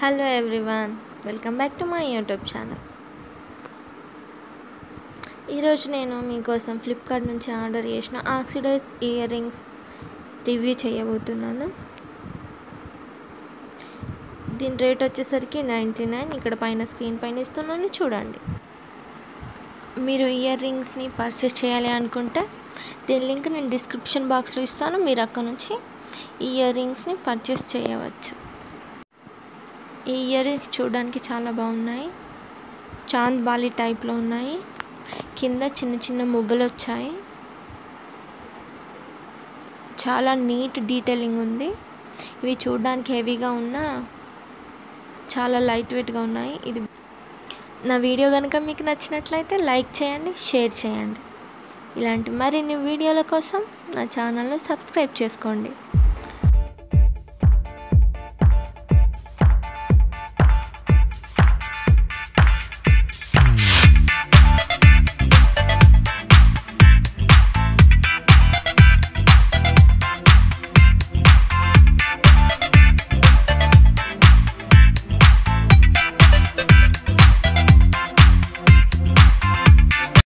hello everyone welcome back to my YouTube channel ఈరోజు నేను మీకోసం ఫ్లిప్కార్ట్ నుంచి ఆర్డర్ చేసిన ఆక్సిడైజ్ ఇయర్ రింగ్స్ రివ్యూ చేయబోతున్నాను దీని రేట్ వచ్చేసరికి నైంటీ నైన్ ఇక్కడ పైన స్క్రీన్ పైన ఇస్తున్నాను చూడండి మీరు ఇయర్ రింగ్స్ని పర్చేస్ చేయాలి అనుకుంటే దీని లింక్ నేను డిస్క్రిప్షన్ బాక్స్లో ఇస్తాను మీరు అక్కడ నుంచి ఈ ఇయర్ రింగ్స్ని పర్చేస్ చేయవచ్చు ఈ ఇయర్ రింగ్స్ చూడడానికి చాలా బాగున్నాయి చాంద్ బాలి టైప్లో ఉన్నాయి కింద చిన్న చిన్న ముగ్గులు వచ్చాయి చాలా నీట్ డీటెయిలింగ్ ఉంది ఇవి చూడడానికి హెవీగా ఉన్నా చాలా లైట్ వెయిట్గా ఉన్నాయి ఇది నా వీడియో కనుక మీకు నచ్చినట్లయితే లైక్ చేయండి షేర్ చేయండి ఇలాంటి మరిన్ని వీడియోల కోసం నా ఛానల్ను సబ్స్క్రైబ్ చేసుకోండి